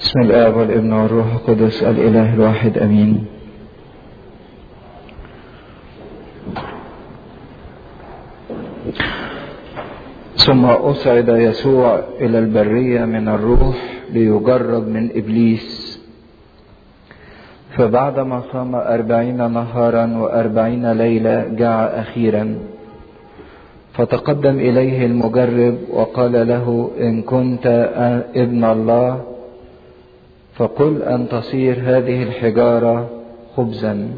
بسم الآب والابن والروح القدس الإله الواحد أمين ثم أصعد يسوع إلى البرية من الروح ليجرب من إبليس فبعدما صام أربعين نهارا وأربعين ليلة جاع أخيرا فتقدم إليه المجرب وقال له إن كنت ابن الله فقل أن تصير هذه الحجارة خبزا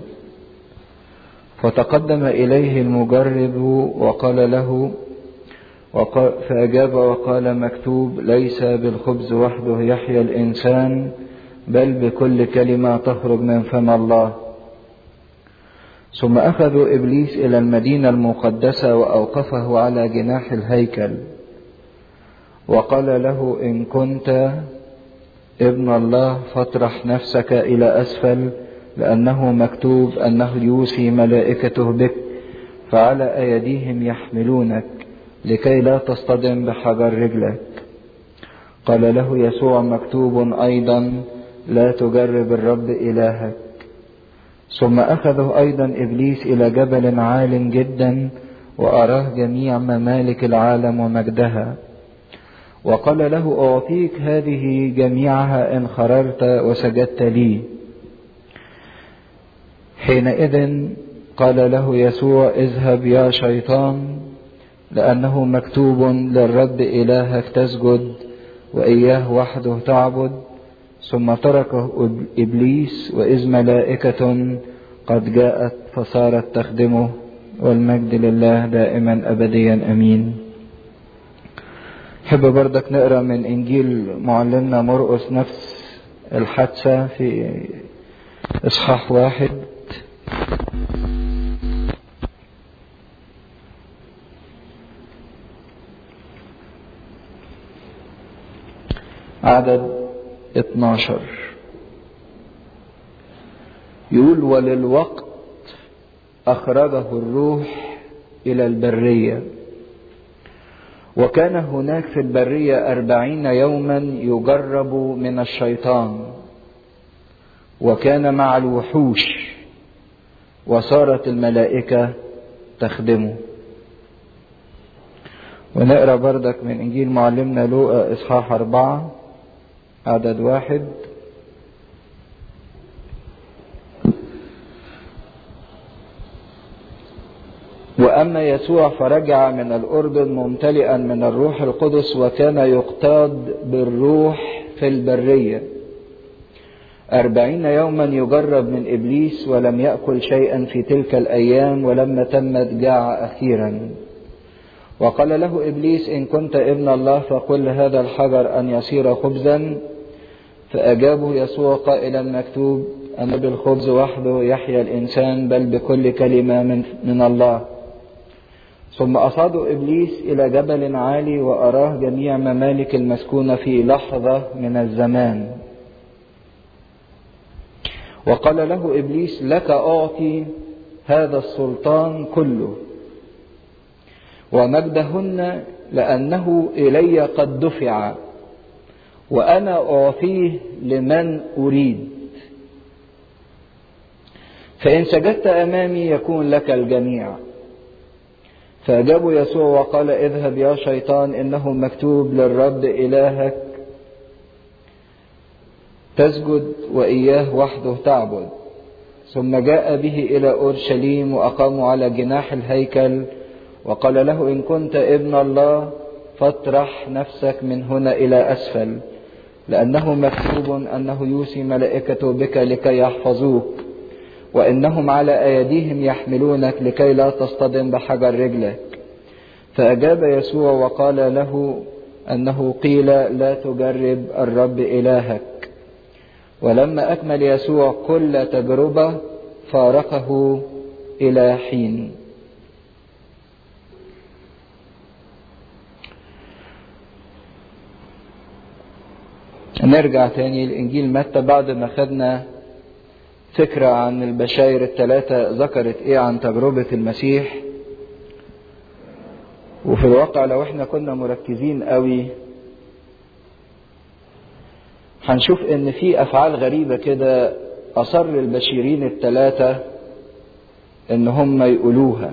فتقدم إليه المجرب وقال له وقال فأجاب وقال مكتوب ليس بالخبز وحده يحيا الإنسان بل بكل كلمة تخرج من فم الله ثم أخذوا إبليس إلى المدينة المقدسة وأوقفه على جناح الهيكل وقال له إن كنت ابن الله فاطرح نفسك إلى أسفل لأنه مكتوب أنه يوصي ملائكته بك فعلى أيديهم يحملونك لكي لا تصطدم بحجر رجلك قال له يسوع مكتوب أيضا لا تجرب الرب إلهك ثم أخذه أيضا إبليس إلى جبل عال جدا وأراه جميع ممالك العالم ومجدها وقال له أعطيك هذه جميعها إن خررت وسجدت لي حينئذ قال له يسوع اذهب يا شيطان لأنه مكتوب للرب إلهك تسجد وإياه وحده تعبد ثم تركه إبليس وإذ ملائكة قد جاءت فصارت تخدمه والمجد لله دائما أبديا أمين حب بردك نقرأ من إنجيل معلمنا مرقس نفس الحادثة في إصحاح واحد عدد 12 يقول وللوقت أخرجه الروح إلى البرية وكان هناك في البرية أربعين يوما يجرب من الشيطان وكان مع الوحوش وصارت الملائكة تخدمه ونقرأ بردك من إنجيل معلمنا لوقا إصحاح أربعة عدد واحد وأما يسوع فرجع من الأردن ممتلئا من الروح القدس وكان يقتاد بالروح في البرية أربعين يوما يجرب من إبليس ولم يأكل شيئا في تلك الأيام ولما تمت جاع أخيرا وقال له إبليس إن كنت ابن الله فقل هذا الحجر أن يصير خبزا فأجابه يسوع قائلا مكتوب أن بالخبز وحده يحيا الإنسان بل بكل كلمة من, من الله ثم أصعدوا إبليس إلى جبل عالي وأراه جميع ممالك المسكونة في لحظة من الزمان وقال له إبليس لك أعطي هذا السلطان كله ومجدهن لأنه إلي قد دفع وأنا أعطيه لمن أريد فإن سجدت أمامي يكون لك الجميع فأجابه يسوع وقال اذهب يا شيطان إنه مكتوب للرب إلهك تسجد وإياه وحده تعبد ثم جاء به إلى أورشليم وأقاموا على جناح الهيكل وقال له إن كنت ابن الله فاطرح نفسك من هنا إلى أسفل لأنه مكتوب أنه يوصي ملائكته بك لكي يحفظوك وإنهم على أيديهم يحملونك لكي لا تصطدم بحجر رجلك فأجاب يسوع وقال له أنه قيل لا تجرب الرب إلهك ولما أكمل يسوع كل تجربة فارقه إلى حين نرجع تاني لإنجيل متى بعد ما خدنا فكرة عن البشاير الثلاثة ذكرت إيه عن تجربة المسيح وفي الواقع لو احنا كنا مركزين قوي هنشوف ان في افعال غريبة كده اصر البشيرين الثلاثة ان هم يقولوها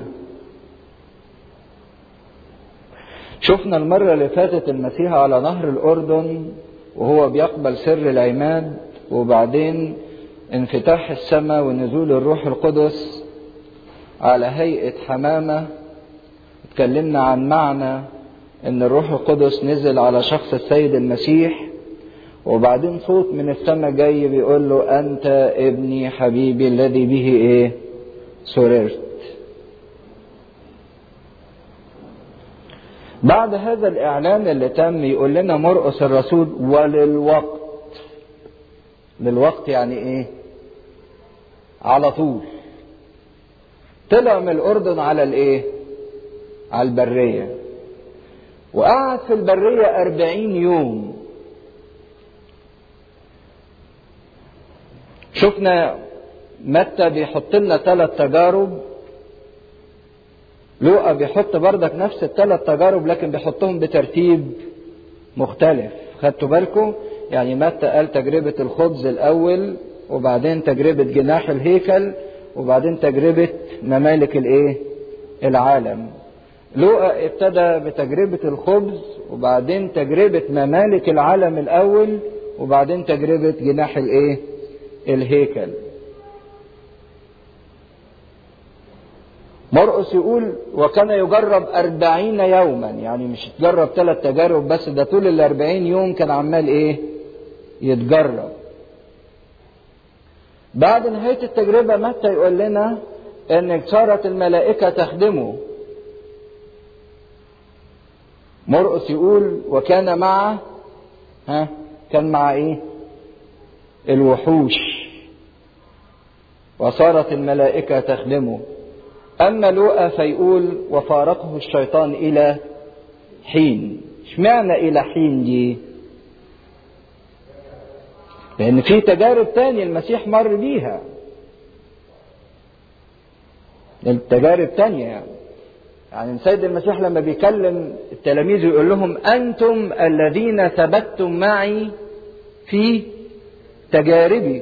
شفنا المرة اللي فاتت المسيح على نهر الأردن وهو بيقبل سر العماد وبعدين انفتاح السماء ونزول الروح القدس على هيئة حمامة اتكلمنا عن معنى ان الروح القدس نزل على شخص السيد المسيح وبعدين صوت من السماء جاي بيقول له انت ابني حبيبي الذي به ايه سررت بعد هذا الاعلان اللي تم يقول لنا مرقس الرسول وللوقت للوقت يعني ايه على طول طلع من الاردن على الايه على البريه وقعد في البريه أربعين يوم شفنا متى بيحط لنا ثلاث تجارب لوقا بيحط بردك نفس الثلاث تجارب لكن بيحطهم بترتيب مختلف خدتوا بالكم يعني متى قال تجربة الخبز الأول وبعدين تجربة جناح الهيكل وبعدين تجربة ممالك الايه العالم لوقا ابتدى بتجربة الخبز وبعدين تجربة ممالك العالم الأول وبعدين تجربة جناح الايه الهيكل مرقس يقول وكان يجرب أربعين يوما يعني مش تجرب ثلاث تجارب بس ده طول الأربعين يوم كان عمال إيه يتجرب بعد نهاية التجربة متى يقول لنا إن صارت الملائكة تخدمه مرقس يقول وكان مع ها كان مع ايه الوحوش وصارت الملائكة تخدمه أما لوقا فيقول وفارقه الشيطان إلى حين اشمعنى إلى حين دي لأن في تجارب تانية المسيح مر بيها التجارب تانية يعني يعني السيد المسيح لما بيكلم التلاميذ يقول لهم أنتم الذين ثبتتم معي في تجاربي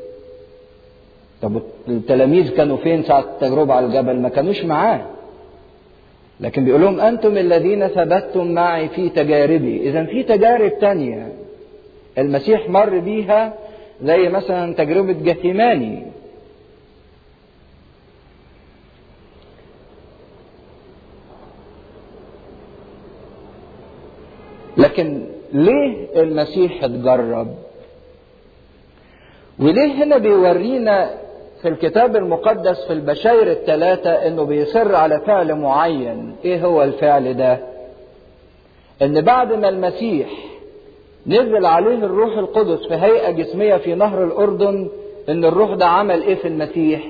طب التلاميذ كانوا فين ساعة التجربة على الجبل ما كانوش معاه لكن بيقول لهم أنتم الذين ثبتتم معي في تجاربي إذا في تجارب تانية المسيح مر بيها زي مثلا تجربة جثيماني لكن ليه المسيح اتجرب وليه هنا بيورينا في الكتاب المقدس في البشاير الثلاثة انه بيصر على فعل معين ايه هو الفعل ده ان بعد ما المسيح نزل عليه الروح القدس في هيئة جسمية في نهر الاردن ان الروح ده عمل ايه في المسيح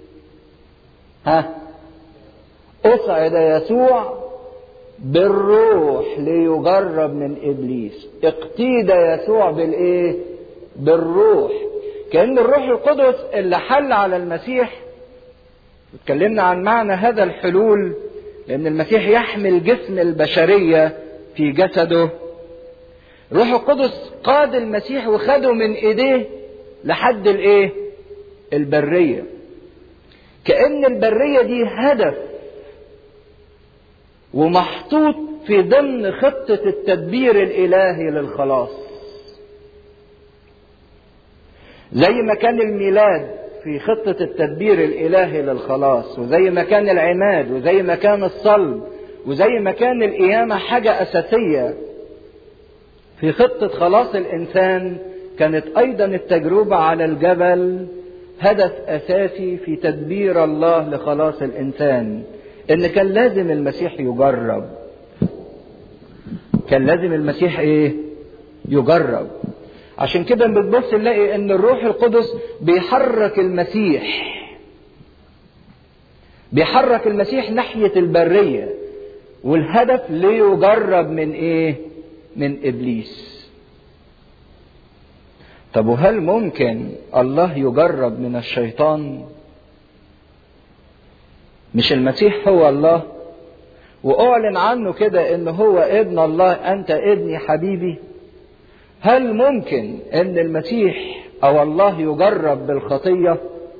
ها اصعد يسوع بالروح ليجرب من ابليس اقتيد يسوع بالايه بالروح كان الروح القدس اللي حل على المسيح اتكلمنا عن معنى هذا الحلول لان المسيح يحمل جسم البشريه في جسده روح القدس قاد المسيح وخده من ايديه لحد الايه البريه كان البريه دي هدف ومحطوط في ضمن خطة التدبير الإلهي للخلاص. زي ما كان الميلاد في خطة التدبير الإلهي للخلاص، وزي ما كان العماد، وزي ما كان الصلب، وزي ما كان القيامة حاجة أساسية في خطة خلاص الإنسان، كانت أيضا التجربة على الجبل هدف أساسي في تدبير الله لخلاص الإنسان. ان كان لازم المسيح يجرب كان لازم المسيح ايه يجرب عشان كده بتبص نلاقي ان الروح القدس بيحرك المسيح بيحرك المسيح ناحية البرية والهدف ليجرب من ايه من ابليس طب وهل ممكن الله يجرب من الشيطان مش المسيح هو الله واعلن عنه كده ان هو ابن الله انت ابني حبيبي هل ممكن ان المسيح او الله يجرب بالخطيه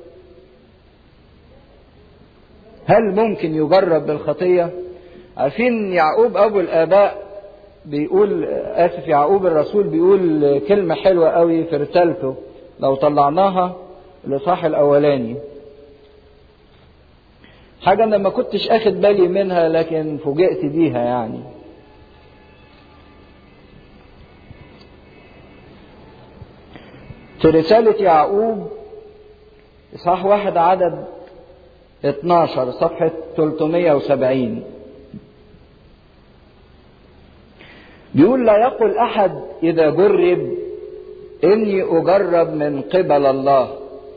هل ممكن يجرب بالخطيه عارفين يعقوب ابو الاباء بيقول اسف يعقوب الرسول بيقول كلمه حلوه قوي في رسالته لو طلعناها الاصحاح الاولاني حاجه انا ما كنتش اخد بالي منها لكن فوجئت بيها يعني في رسالة يعقوب إصحاح واحد عدد 12 صفحة 370 بيقول لا يقل أحد إذا جرب إني أجرب من قبل الله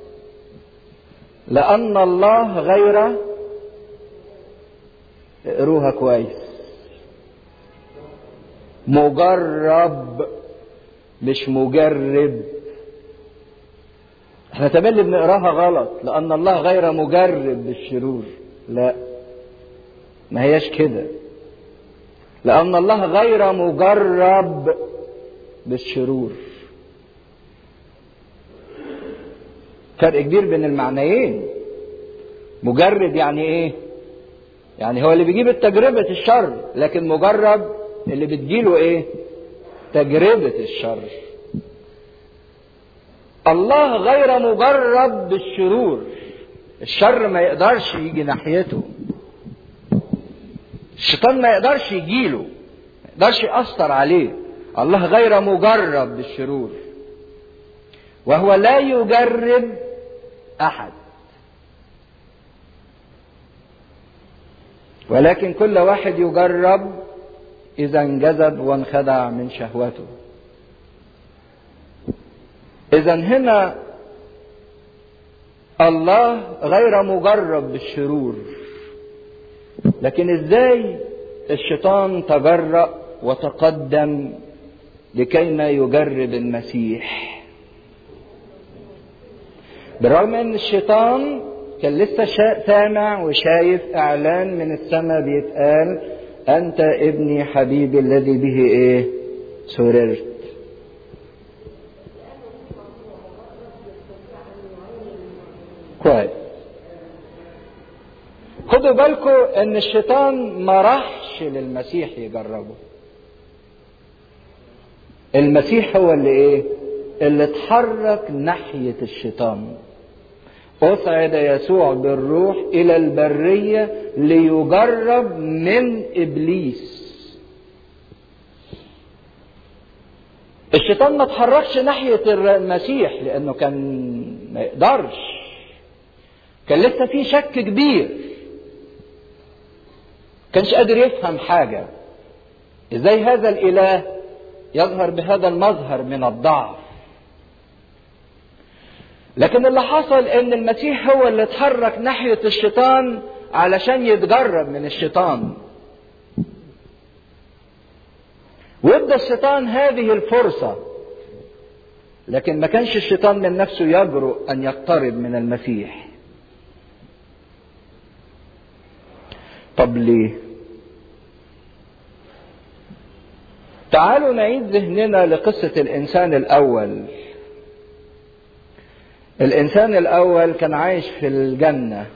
لأن الله غير اقروها كويس مجرب مش مجرب احنا تملي بنقراها غلط لان الله غير مجرب بالشرور لا ما هياش كده لان الله غير مجرب بالشرور فرق كبير بين المعنيين مجرب يعني ايه يعني هو اللي بيجيب التجربة الشر لكن مجرب اللي بتجيله ايه تجربة الشر الله غير مجرب بالشرور الشر ما يقدرش يجي ناحيته الشيطان ما يقدرش يجيله ما يقدرش يأثر عليه الله غير مجرب بالشرور وهو لا يجرب أحد ولكن كل واحد يجرب إذا انجذب وانخدع من شهوته إذا هنا الله غير مجرب بالشرور لكن ازاي الشيطان تجرأ وتقدم لكي ما يجرب المسيح بالرغم ان الشيطان كان لسه سامع وشايف اعلان من السماء بيتقال انت ابني حبيبي الذي به ايه سررت كويس خدوا بالكم ان الشيطان ما راحش للمسيح يجربه المسيح هو اللي ايه اللي اتحرك ناحية الشيطان أصعد يسوع بالروح إلى البرية ليجرب من إبليس الشيطان ما اتحركش ناحية المسيح لأنه كان ما يقدرش كان لسه في شك كبير كانش قادر يفهم حاجة ازاي هذا الاله يظهر بهذا المظهر من الضعف لكن اللي حصل ان المسيح هو اللي اتحرك ناحية الشيطان علشان يتجرب من الشيطان وادى الشيطان هذه الفرصة لكن ما كانش الشيطان من نفسه يجرؤ ان يقترب من المسيح طب ليه تعالوا نعيد ذهننا لقصة الإنسان الأول الإنسان الأول كان عايش في الجنة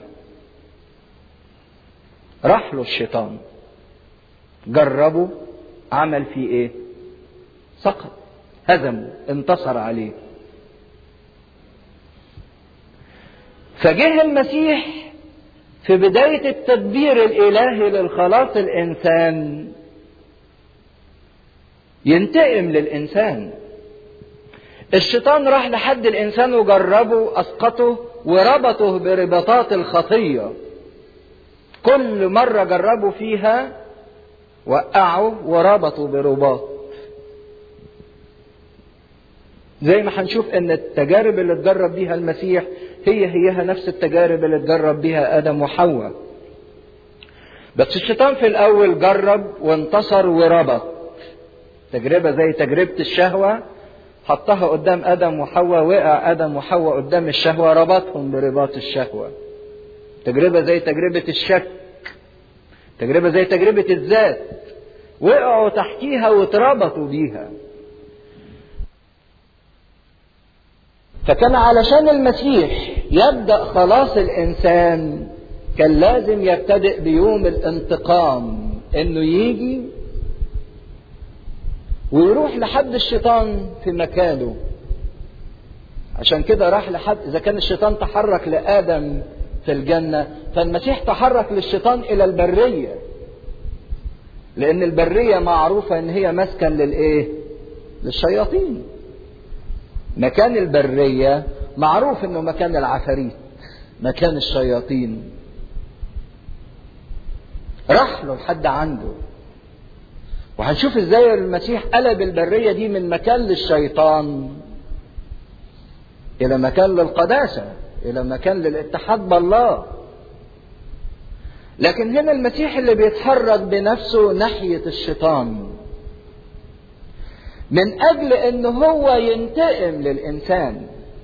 راح له الشيطان جربه عمل فيه إيه سقط هزمه انتصر عليه فجه المسيح في بداية التدبير الإلهي للخلاص الإنسان ينتقم للإنسان الشيطان راح لحد الإنسان وجربه أسقطه وربطه برباطات الخطية كل مرة جربوا فيها وقعوا وربطوا برباط زي ما هنشوف ان التجارب اللي اتجرب بيها المسيح هي هيها نفس التجارب اللي اتجرب بيها ادم وحواء بس الشيطان في الاول جرب وانتصر وربط تجربة زي تجربة الشهوة حطها قدام ادم وحواء وقع ادم وحواء قدام الشهوة ربطهم برباط الشهوة تجربة زي تجربة الشك تجربة زي تجربة الذات وقعوا تحتيها واتربطوا بيها فكان علشان المسيح يبدأ خلاص الإنسان كان لازم يبتدئ بيوم الانتقام إنه يجي ويروح لحد الشيطان في مكانه عشان كده راح لحد إذا كان الشيطان تحرك لآدم في الجنة فالمسيح تحرك للشيطان إلى البرية لأن البرية معروفة إن هي مسكن للإيه؟ للشياطين مكان البرية معروف انه مكان العفاريت مكان الشياطين راح له لحد عنده وهنشوف ازاي المسيح قلب البرية دي من مكان للشيطان الى مكان للقداسة الى مكان للاتحاد بالله لكن هنا المسيح اللي بيتحرك بنفسه ناحية الشيطان من اجل ان هو ينتقم للانسان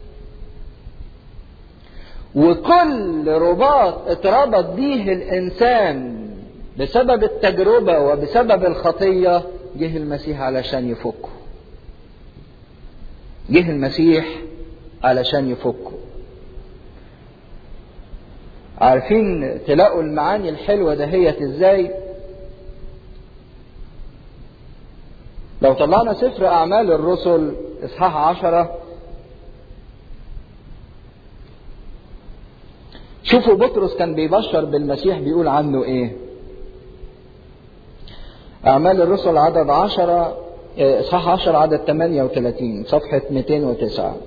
وكل رباط اتربط بيه الانسان بسبب التجربه وبسبب الخطيه جه المسيح علشان يفكه جه المسيح علشان يفكه عارفين تلاقوا المعاني الحلوه دهيت ازاي لو طلعنا سفر أعمال الرسل إصحاح عشرة شوفوا بطرس كان بيبشر بالمسيح بيقول عنه إيه أعمال الرسل عدد عشرة إصحاح عشرة عدد 38 صفحة 209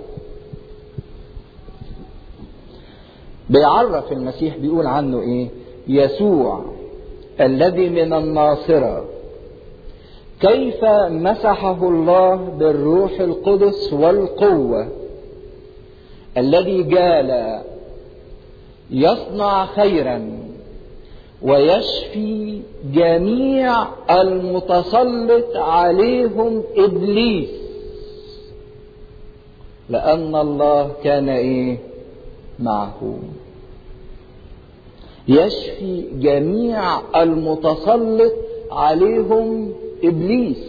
بيعرف المسيح بيقول عنه إيه يسوع الذي من الناصره كيف مسحه الله بالروح القدس والقوة الذي جال يصنع خيرا ويشفي جميع المتسلط عليهم ابليس لان الله كان ايه معه يشفي جميع المتسلط عليهم ابليس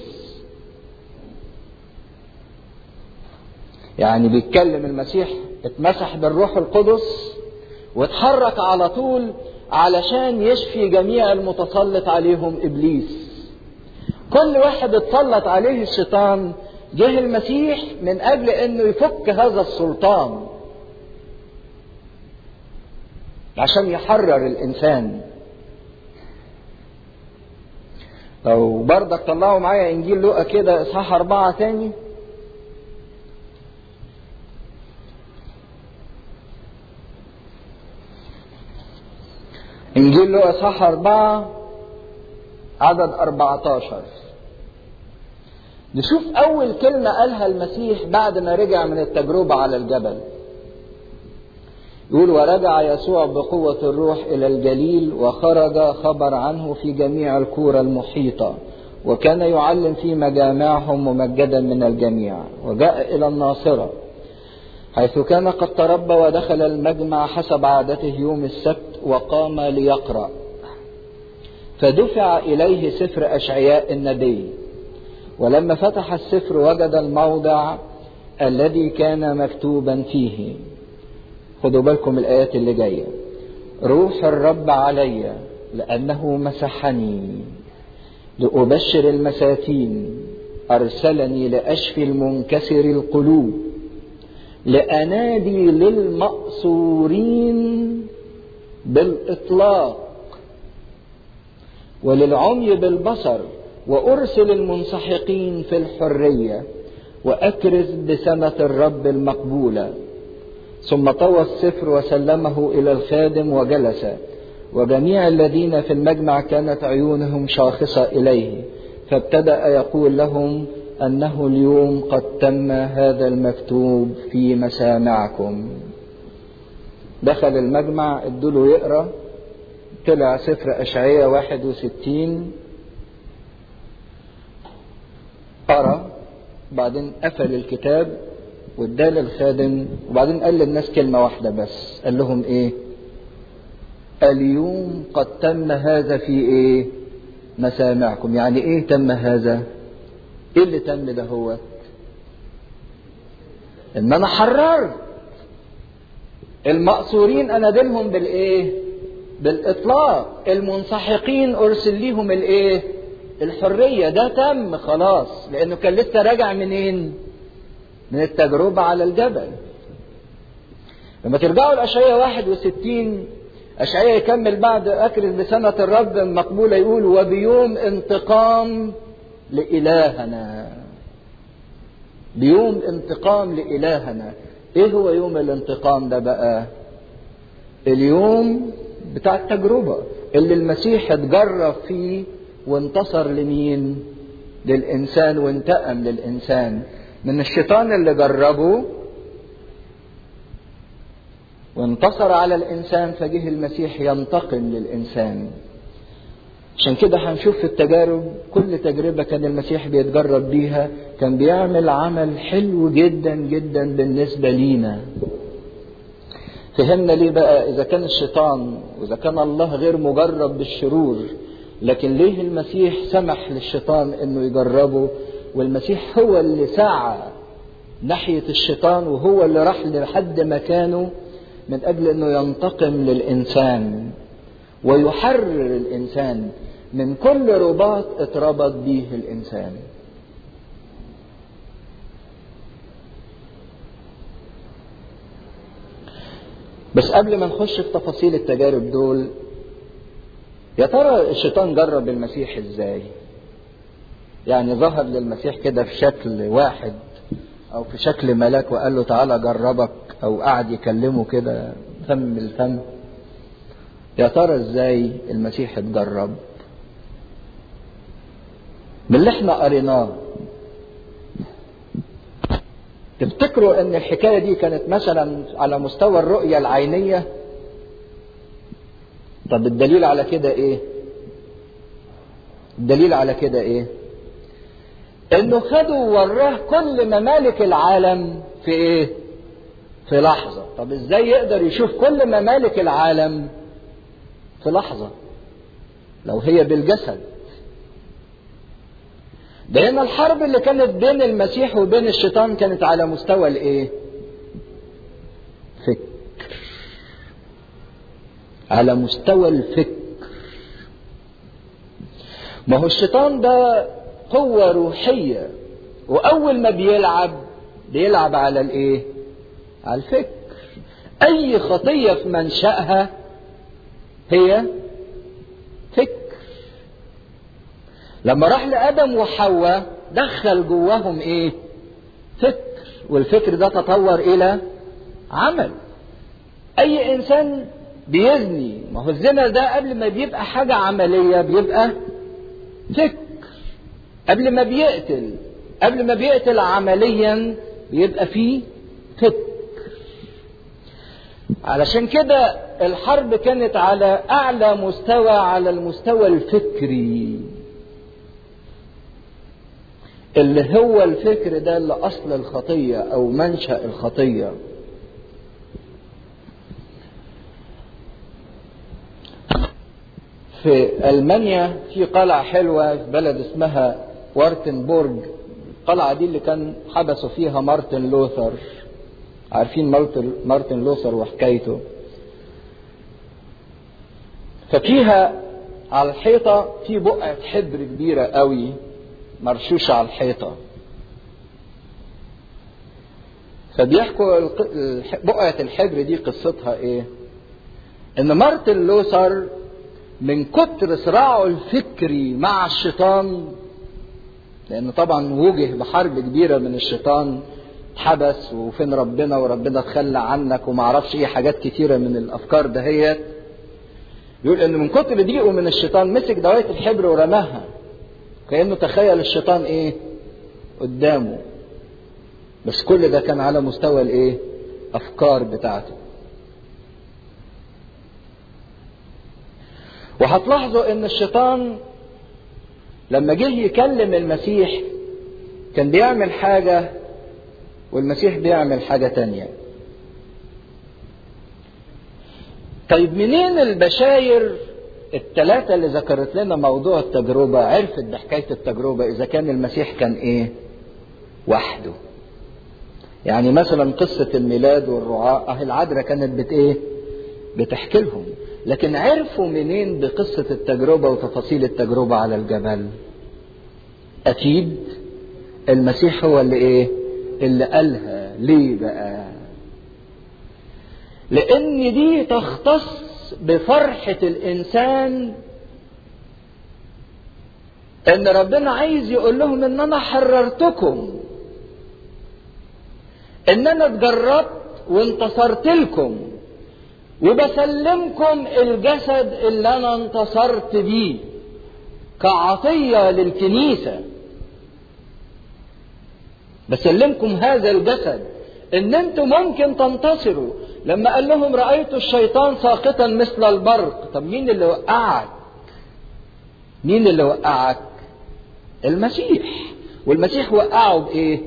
يعني بيتكلم المسيح اتمسح بالروح القدس واتحرك على طول علشان يشفي جميع المتسلط عليهم ابليس كل واحد اتسلط عليه الشيطان جه المسيح من اجل انه يفك هذا السلطان عشان يحرر الانسان لو بردك طلعوا معايا انجيل لوقا كده اصحاح اربعة تاني انجيل لوقا اصحاح اربعة عدد 14 نشوف اول كلمة قالها المسيح بعد ما رجع من التجربة على الجبل يقول ورجع يسوع بقوة الروح إلى الجليل وخرج خبر عنه في جميع الكورة المحيطة وكان يعلم في مجامعهم ممجدا من الجميع وجاء إلى الناصرة حيث كان قد تربى ودخل المجمع حسب عادته يوم السبت وقام ليقرأ فدفع إليه سفر أشعياء النبي ولما فتح السفر وجد الموضع الذي كان مكتوبا فيه خدوا بالكم الآيات اللي جاية روح الرب علي لأنه مسحني لأبشر المساكين أرسلني لأشفي المنكسر القلوب لأنادي للمأسورين بالإطلاق وللعمي بالبصر وأرسل المنسحقين في الحرية وأكرز بسنة الرب المقبولة ثم طوى السفر وسلمه إلى الخادم وجلس وجميع الذين في المجمع كانت عيونهم شاخصة إليه فابتدأ يقول لهم أنه اليوم قد تم هذا المكتوب في مسامعكم دخل المجمع ادوله يقرأ طلع سفر أشعية 61 قرأ بعدين قفل الكتاب واداه للخادم وبعدين قال للناس كلمة واحدة بس قال لهم ايه اليوم قد تم هذا في ايه مسامعكم يعني ايه تم هذا ايه اللي تم ده هو ان انا حررت المأسورين انادلهم بالايه بالاطلاق المنسحقين ارسل ليهم الايه الحريه ده تم خلاص لانه كان لسه راجع منين من التجربه على الجبل لما ترجعوا الاشعياء 61 أشعياء يكمل بعد أكرز بسنة الرب المقبولة يقول وبيوم انتقام لإلهنا بيوم انتقام لإلهنا إيه هو يوم الانتقام ده بقى اليوم بتاع التجربة اللي المسيح اتجرب فيه وانتصر لمين للإنسان وانتقم للإنسان من الشيطان اللي جربه وانتصر على الإنسان فجه المسيح ينتقم للإنسان عشان كده هنشوف في التجارب كل تجربة كان المسيح بيتجرب بيها كان بيعمل عمل حلو جدا جدا بالنسبة لينا فهمنا ليه بقى إذا كان الشيطان وإذا كان الله غير مجرب بالشرور لكن ليه المسيح سمح للشيطان إنه يجربه والمسيح هو اللي سعى ناحية الشيطان وهو اللي راح لحد مكانه من أجل أنه ينتقم للإنسان ويحرر الإنسان من كل رباط اتربط به الإنسان بس قبل ما نخش في تفاصيل التجارب دول يا ترى الشيطان جرب المسيح ازاي يعني ظهر للمسيح كده في شكل واحد او في شكل ملاك وقال له تعالى جربك او قعد يكلمه كده فم الفم يا ترى ازاي المسيح اتجرب من اللي احنا قريناه تفتكروا ان الحكاية دي كانت مثلا على مستوى الرؤية العينية طب الدليل على كده ايه الدليل على كده ايه انه خده ووراه كل ممالك العالم في ايه في لحظة طب ازاي يقدر يشوف كل ممالك العالم في لحظة لو هي بالجسد ده هنا الحرب اللي كانت بين المسيح وبين الشيطان كانت على مستوى الايه فكر على مستوى الفكر ما هو الشيطان ده قوة روحية وأول ما بيلعب بيلعب على الإيه؟ على الفكر. أي خطية في منشأها هي فكر. لما راح لآدم وحواء دخل جواهم إيه؟ فكر، والفكر ده تطور إلى عمل. أي إنسان بيزني، ما هو الزنا ده قبل ما بيبقى حاجة عملية بيبقى فكر. قبل ما بيقتل قبل ما بيقتل عمليا بيبقى فيه فكر علشان كده الحرب كانت على اعلى مستوى على المستوى الفكري اللي هو الفكر ده اللي اصل الخطيه او منشا الخطيه في المانيا في قلعه حلوه في بلد اسمها وارتنبورج القلعة دي اللي كان حبسوا فيها مارتن لوثر عارفين مارتن لوثر وحكايته ففيها على الحيطة في بقعة حبر كبيرة قوي مرشوشة على الحيطة فبيحكوا بقعة الحبر دي قصتها ايه ان مارتن لوثر من كتر صراعه الفكري مع الشيطان لأن طبعا وجه بحرب كبيرة من الشيطان اتحبس وفين ربنا وربنا تخلى عنك وما اعرفش ايه حاجات كتيرة من الأفكار دهيت يقول إن من كتر ضيقه من الشيطان مسك دواية الحبر ورماها كأنه تخيل الشيطان إيه قدامه بس كل ده كان على مستوى الإيه أفكار بتاعته وهتلاحظوا إن الشيطان لما جه يكلم المسيح كان بيعمل حاجة والمسيح بيعمل حاجة تانية طيب منين البشاير الثلاثة اللي ذكرت لنا موضوع التجربة عرفت بحكاية التجربة إذا كان المسيح كان إيه؟ وحده. يعني مثلا قصة الميلاد والرعاة أهي العذراء كانت بت إيه؟ بتحكي لهم لكن عرفوا منين بقصة التجربة وتفاصيل التجربة على الجبل أكيد المسيح هو اللي إيه اللي قالها ليه بقى لأن دي تختص بفرحة الإنسان إن ربنا عايز يقول لهم إن أنا حررتكم إن أنا اتجربت وانتصرت لكم وبسلمكم الجسد اللي أنا انتصرت بيه كعطية للكنيسة بسلمكم هذا الجسد ان انتم ممكن تنتصروا لما قال لهم رأيت الشيطان ساقطا مثل البرق طب مين اللي وقعك مين اللي وقعك المسيح والمسيح وقعه بايه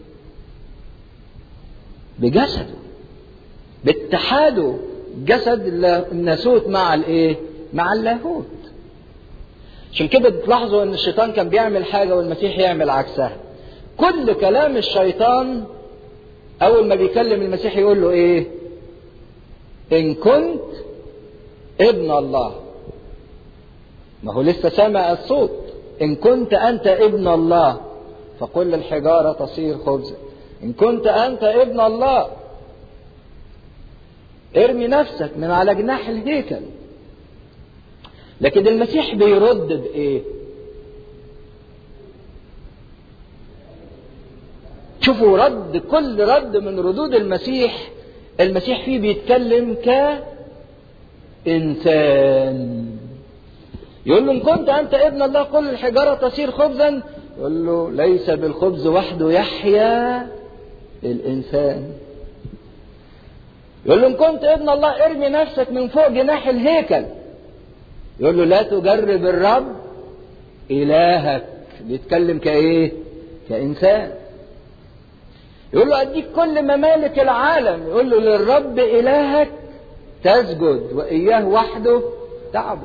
بجسده باتحاده جسد الناسوت مع الايه مع اللاهوت عشان كده بتلاحظوا ان الشيطان كان بيعمل حاجه والمسيح يعمل عكسها كل كلام الشيطان اول ما بيكلم المسيح يقول له ايه ان كنت ابن الله ما هو لسه سامع الصوت ان كنت انت ابن الله فقل الحجارة تصير خبزا ان كنت انت ابن الله ارمي نفسك من على جناح الهيكل لكن المسيح بيرد بايه شوفوا رد كل رد من ردود المسيح المسيح فيه بيتكلم كإنسان يقول له إن كنت أنت ابن الله قل الحجارة تصير خبزا يقول له ليس بالخبز وحده يحيا الإنسان يقول له إن كنت ابن الله ارمي نفسك من فوق جناح الهيكل يقول له لا تجرب الرب إلهك بيتكلم كإيه كإنسان يقول له أديك كل ممالك العالم يقول له للرب إلهك تسجد وإياه وحده تعبد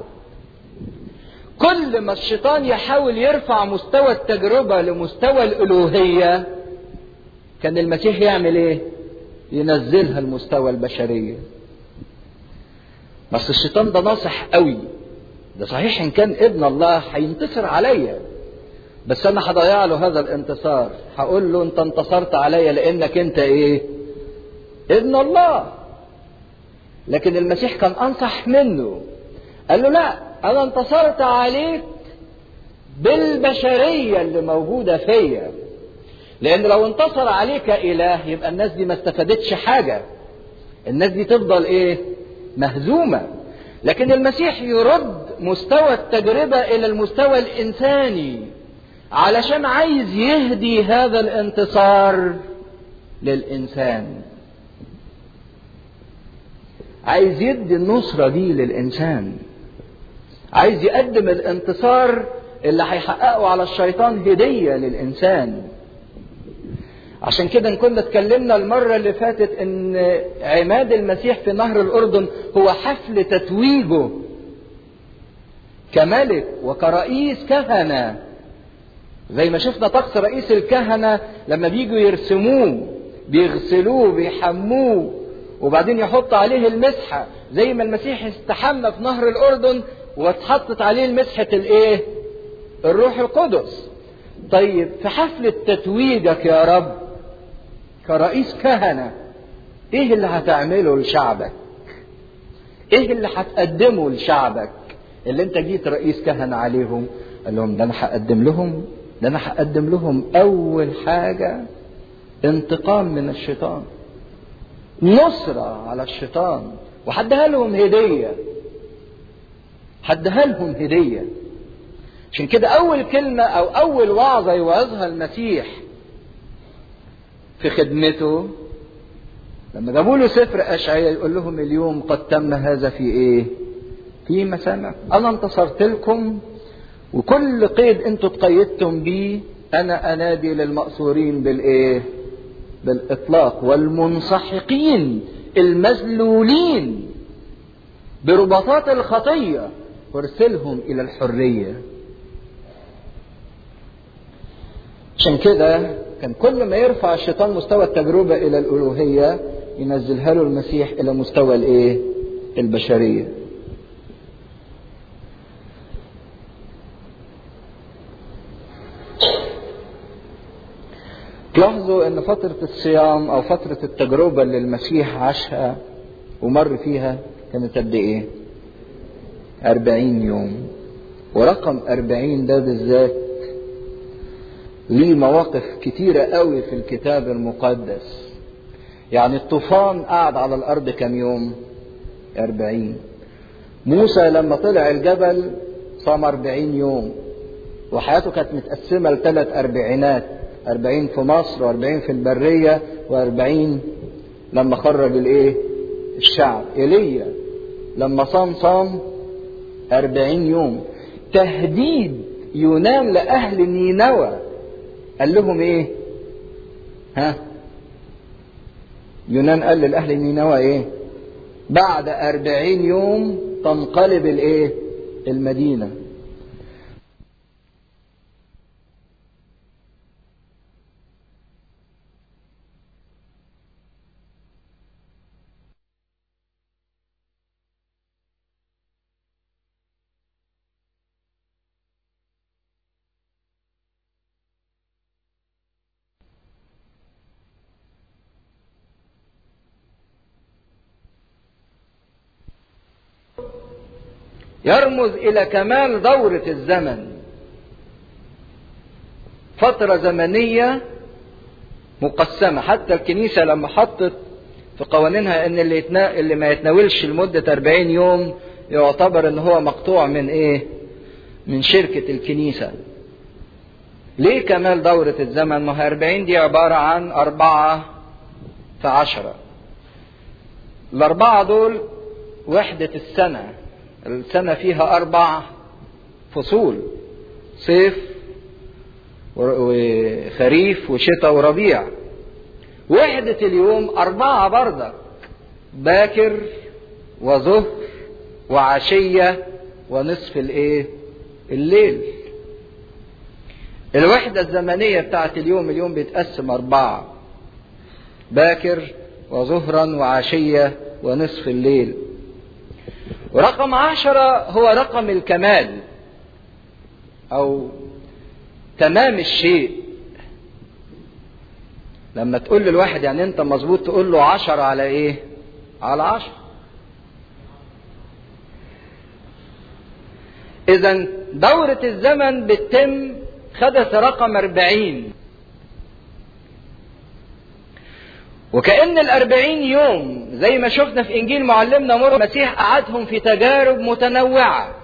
كل ما الشيطان يحاول يرفع مستوى التجربة لمستوى الألوهية كان المسيح يعمل إيه؟ ينزلها المستوى البشرية بس الشيطان ده ناصح قوي ده صحيح إن كان ابن الله هينتصر عليا بس انا هضيع له هذا الانتصار هقول له انت انتصرت عليا لانك انت ايه ابن الله لكن المسيح كان انصح منه قال له لا انا انتصرت عليك بالبشرية اللي موجودة فيا لان لو انتصر عليك اله يبقى الناس دي ما استفادتش حاجة الناس دي تفضل ايه مهزومة لكن المسيح يرد مستوى التجربة الى المستوى الانساني علشان عايز يهدي هذا الانتصار للإنسان عايز يدي النصرة دي للإنسان عايز يقدم الانتصار اللي هيحققه على الشيطان هدية للإنسان عشان كده إن كنا اتكلمنا المرة اللي فاتت إن عماد المسيح في نهر الأردن هو حفل تتويجه كملك وكرئيس كهنة زي ما شفنا طقس رئيس الكهنة لما بيجوا يرسموه بيغسلوه بيحموه وبعدين يحط عليه المسحة زي ما المسيح استحمى في نهر الأردن واتحطت عليه المسحة الايه الروح القدس طيب في حفلة تتويجك يا رب كرئيس كهنة ايه اللي هتعمله لشعبك ايه اللي هتقدمه لشعبك اللي انت جيت رئيس كهنة عليهم قال لهم ده انا هقدم لهم ده انا هقدم لهم اول حاجة انتقام من الشيطان نصرة على الشيطان وحدها لهم هدية حدها لهم هدية عشان كده أول كلمة أو أول وعظة يوعظها المسيح في خدمته لما جابوا له سفر أشعياء يقول لهم اليوم قد تم هذا في إيه؟ في مسامع أنا انتصرت لكم وكل قيد أنتوا تقيدتم بيه أنا أنادي للمأسورين بالإيه؟ بالإطلاق والمنسحقين المذلولين برباطات الخطية وارسلهم إلى الحرية عشان كده كان كل ما يرفع الشيطان مستوى التجربة إلى الألوهية ينزلها له المسيح إلى مستوى الإيه؟ البشرية. تلاحظوا ان فترة الصيام او فترة التجربة اللي المسيح عاشها ومر فيها كانت قد ايه أربعين يوم ورقم أربعين ده بالذات ليه مواقف كتيرة قوي في الكتاب المقدس يعني الطوفان قعد على الأرض كم يوم أربعين موسى لما طلع الجبل صام أربعين يوم وحياته كانت متقسمة لثلاث أربعينات أربعين في مصر وأربعين في البرية وأربعين لما خرج الإيه الشعب إيليا لما صام صام أربعين يوم تهديد يونان لأهل نينوى قال لهم إيه ها يونان قال لأهل نينوى إيه بعد أربعين يوم تنقلب الإيه المدينة يرمز الى كمال دورة الزمن فترة زمنية مقسمة حتى الكنيسة لما حطت في قوانينها ان اللي, يتنا... اللي ما يتناولش لمدة 40 يوم يعتبر ان هو مقطوع من ايه من شركة الكنيسة ليه كمال دورة الزمن ما هي 40 دي عبارة عن أربعة في عشرة الأربعة دول وحدة السنة السنة فيها أربع فصول صيف وخريف وشتاء وربيع وحدة اليوم أربعة بردك باكر وظهر وعشية ونصف الايه الليل الوحدة الزمنية بتاعت اليوم اليوم بيتقسم أربعة باكر وظهرا وعشية ونصف الليل ورقم عشرة هو رقم الكمال أو تمام الشيء لما تقول للواحد يعني أنت مظبوط تقول له عشرة على إيه؟ على عشرة إذا دورة الزمن بتتم خدت رقم أربعين وكأن الأربعين يوم زي ما شفنا في إنجيل معلمنا مر المسيح قعدهم في تجارب متنوعة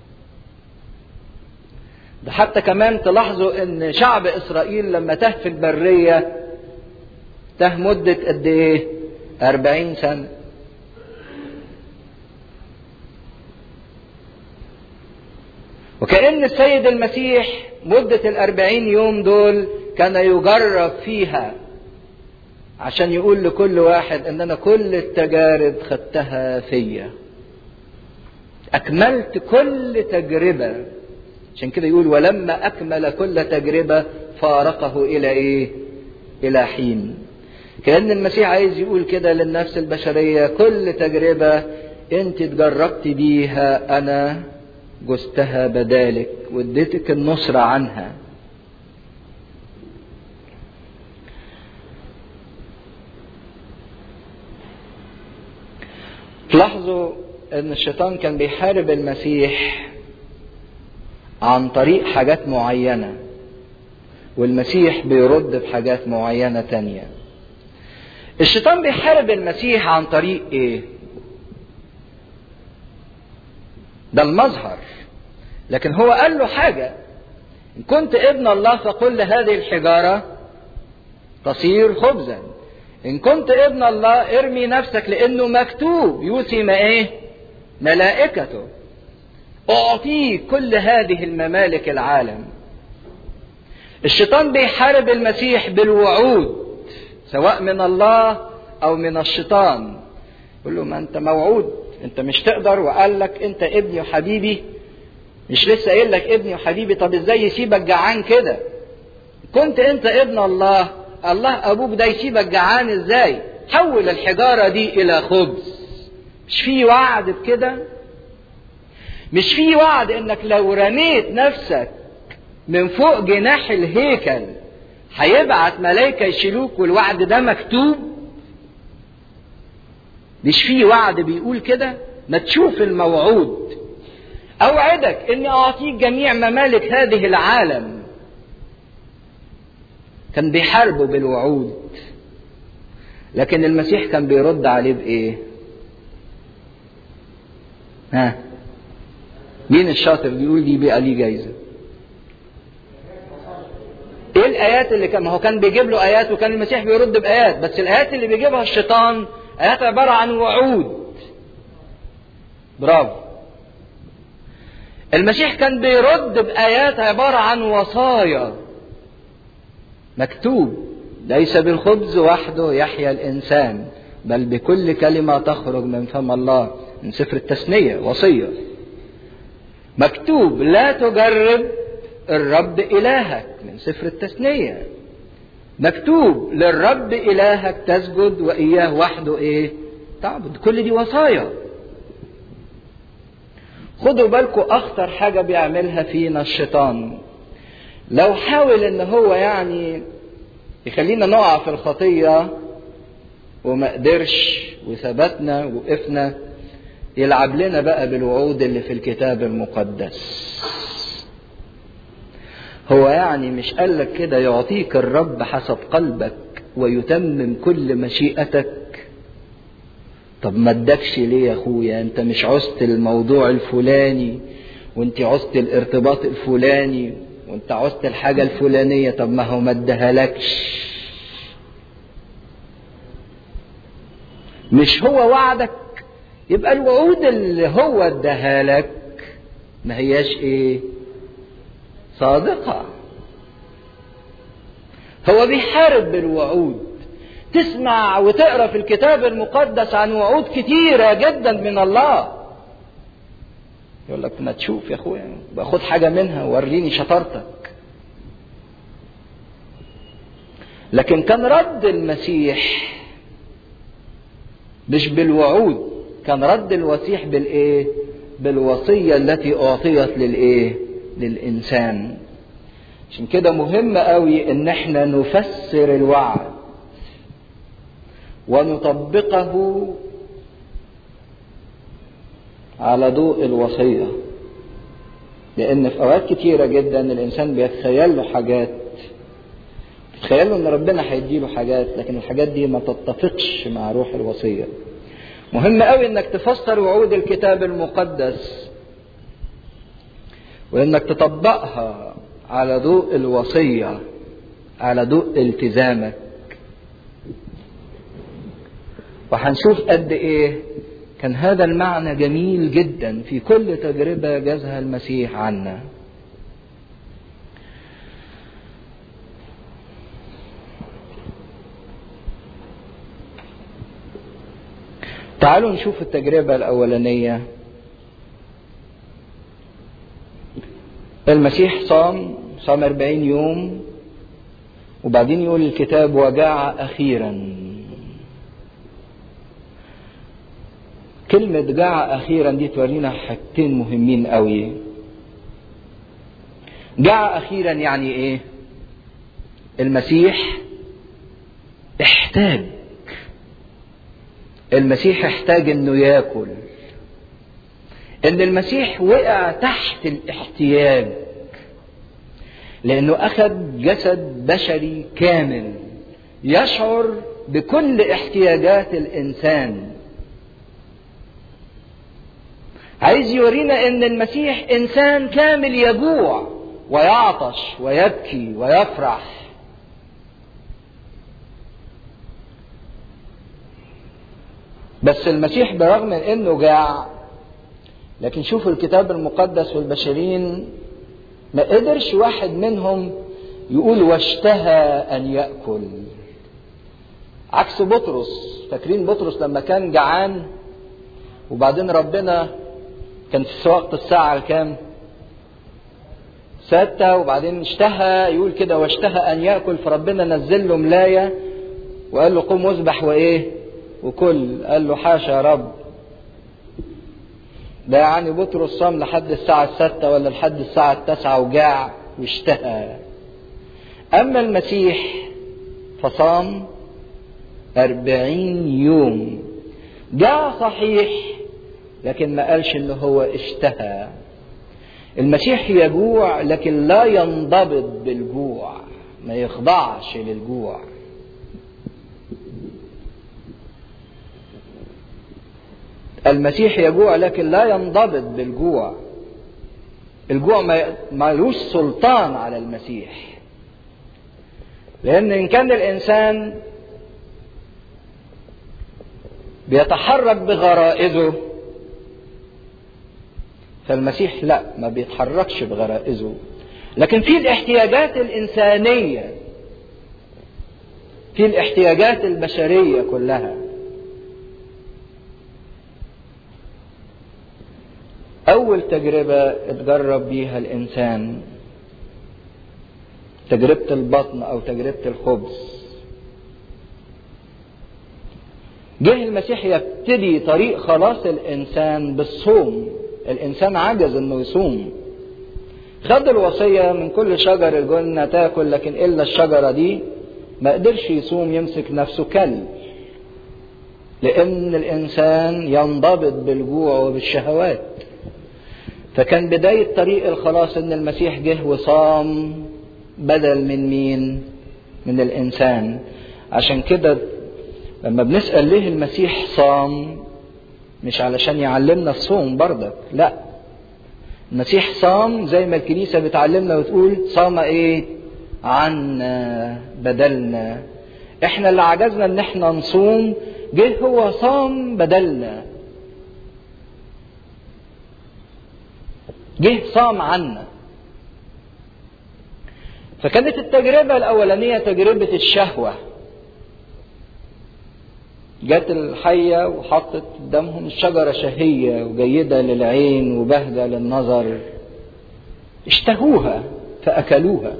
ده حتى كمان تلاحظوا ان شعب اسرائيل لما تاه في البرية تاه مدة قد ايه أربعين سنة وكأن السيد المسيح مدة الأربعين يوم دول كان يجرب فيها عشان يقول لكل واحد ان انا كل التجارب خدتها فيا اكملت كل تجربة عشان كده يقول ولما اكمل كل تجربة فارقه الى ايه الى حين كأن المسيح عايز يقول كده للنفس البشرية كل تجربة انت تجربت بيها انا جزتها بدالك واديتك النصرة عنها تلاحظوا ان الشيطان كان بيحارب المسيح عن طريق حاجات معينة والمسيح بيرد بحاجات معينة تانية الشيطان بيحارب المسيح عن طريق ايه ده المظهر لكن هو قال له حاجة إن كنت ابن الله فقل لهذه الحجارة تصير خبزا إن كنت ابن الله ارمي نفسك لأنه مكتوب يوسم إيه؟ ملائكته أعطيه كل هذه الممالك العالم الشيطان بيحارب المسيح بالوعود سواء من الله أو من الشيطان يقول له ما أنت موعود أنت مش تقدر وقال لك أنت ابني وحبيبي مش لسه قايل لك ابني وحبيبي طب ازاي يسيبك جعان كده كنت انت ابن الله الله ابوك ده يسيبك جعان ازاي حول الحجارة دي الى خبز مش في وعد بكده مش في وعد انك لو رميت نفسك من فوق جناح الهيكل هيبعت ملايكة يشيلوك والوعد ده مكتوب مش في وعد بيقول كده ما تشوف الموعود اوعدك اني اعطيك جميع ممالك هذه العالم كان بيحاربوا بالوعود لكن المسيح كان بيرد عليه بايه ها مين الشاطر بيقول دي بقى ليه جايزه ايه الايات اللي كان ما هو كان بيجيب له ايات وكان المسيح بيرد بايات بس الايات اللي بيجيبها الشيطان ايات عباره عن وعود برافو المسيح كان بيرد بايات عباره عن وصايا مكتوب ليس بالخبز وحده يحيا الانسان بل بكل كلمه تخرج من فم الله من سفر التثنيه وصيه مكتوب لا تجرب الرب إلهك من سفر التثنية مكتوب للرب إلهك تسجد وإياه وحده إيه تعبد كل دي وصايا خدوا بالكم أخطر حاجة بيعملها فينا الشيطان لو حاول إن هو يعني يخلينا نقع في الخطية وما قدرش وثبتنا وقفنا يلعب لنا بقى بالوعود اللي في الكتاب المقدس هو يعني مش قال لك كده يعطيك الرب حسب قلبك ويتمم كل مشيئتك طب ما ادكش ليه يا اخويا انت مش عزت الموضوع الفلاني وانت عزت الارتباط الفلاني وانت عزت الحاجة الفلانية طب ما هو ما ادهالكش مش هو وعدك يبقى الوعود اللي هو اداها لك ما هياش ايه صادقة هو بيحارب بالوعود تسمع وتقرا في الكتاب المقدس عن وعود كتيرة جدا من الله يقول لك ما تشوف يا اخويا باخد حاجة منها وريني شطارتك لكن كان رد المسيح مش بالوعود كان رد المسيح بالايه بالوصية التي اعطيت للايه للإنسان عشان كده مهم قوي ان احنا نفسر الوعد ونطبقه على ضوء الوصية لأن في أوقات كتيرة جدا الإنسان بيتخيل له حاجات تخيل له إن ربنا هيديله حاجات لكن الحاجات دي ما تتفقش مع روح الوصية مهم قوي إنك تفسر وعود الكتاب المقدس وانك تطبقها على ضوء الوصيه على ضوء التزامك وهنشوف قد ايه كان هذا المعنى جميل جدا في كل تجربه جازها المسيح عنا تعالوا نشوف التجربه الاولانيه المسيح صام صام أربعين يوم وبعدين يقول الكتاب وجاع أخيرا كلمة جاع أخيرا دي تورينا حاجتين مهمين قوي جاع أخيرا يعني إيه المسيح احتاج المسيح احتاج انه ياكل ان المسيح وقع تحت الاحتياج لانه اخذ جسد بشري كامل يشعر بكل احتياجات الانسان عايز يورينا ان المسيح انسان كامل يجوع ويعطش ويبكي ويفرح بس المسيح برغم من انه جاع لكن شوفوا الكتاب المقدس والبشرين ما قدرش واحد منهم يقول واشتهى ان ياكل عكس بطرس فاكرين بطرس لما كان جعان وبعدين ربنا كان في وقت الساعة الكام؟ ستة وبعدين اشتهى يقول كده واشتهى أن يأكل فربنا نزل له ملاية وقال له قم واذبح وإيه وكل قال له حاشا يا رب ده يعني بطرس صام لحد الساعة الستة ولا لحد الساعة التاسعة وجاع واشتهى أما المسيح فصام أربعين يوم جاع صحيح لكن ما قالش إن هو اشتهى المسيح يجوع لكن لا ينضبط بالجوع ما يخضعش للجوع المسيح يجوع لكن لا ينضبط بالجوع الجوع ما ملوش سلطان على المسيح لان ان كان الانسان بيتحرك بغرائزه فالمسيح لا ما بيتحركش بغرائزه لكن في الاحتياجات الانسانيه في الاحتياجات البشريه كلها أول تجربة اتجرب بيها الإنسان تجربة البطن أو تجربة الخبز جه المسيح يبتدي طريق خلاص الإنسان بالصوم الإنسان عجز إنه يصوم خد الوصية من كل شجر الجنة تاكل لكن إلا الشجرة دي ما قدرش يصوم يمسك نفسه كلب لأن الإنسان ينضبط بالجوع وبالشهوات فكان بداية طريق الخلاص ان المسيح جه وصام بدل من مين من الانسان عشان كده لما بنسأل ليه المسيح صام مش علشان يعلمنا الصوم برضك لا المسيح صام زي ما الكنيسة بتعلمنا وتقول صام ايه عنا بدلنا احنا اللي عجزنا ان احنا نصوم جه هو صام بدلنا جه صام عنا فكانت التجربة الأولانية تجربة الشهوة جت الحية وحطت قدامهم الشجرة شهية وجيدة للعين وبهجة للنظر اشتهوها فأكلوها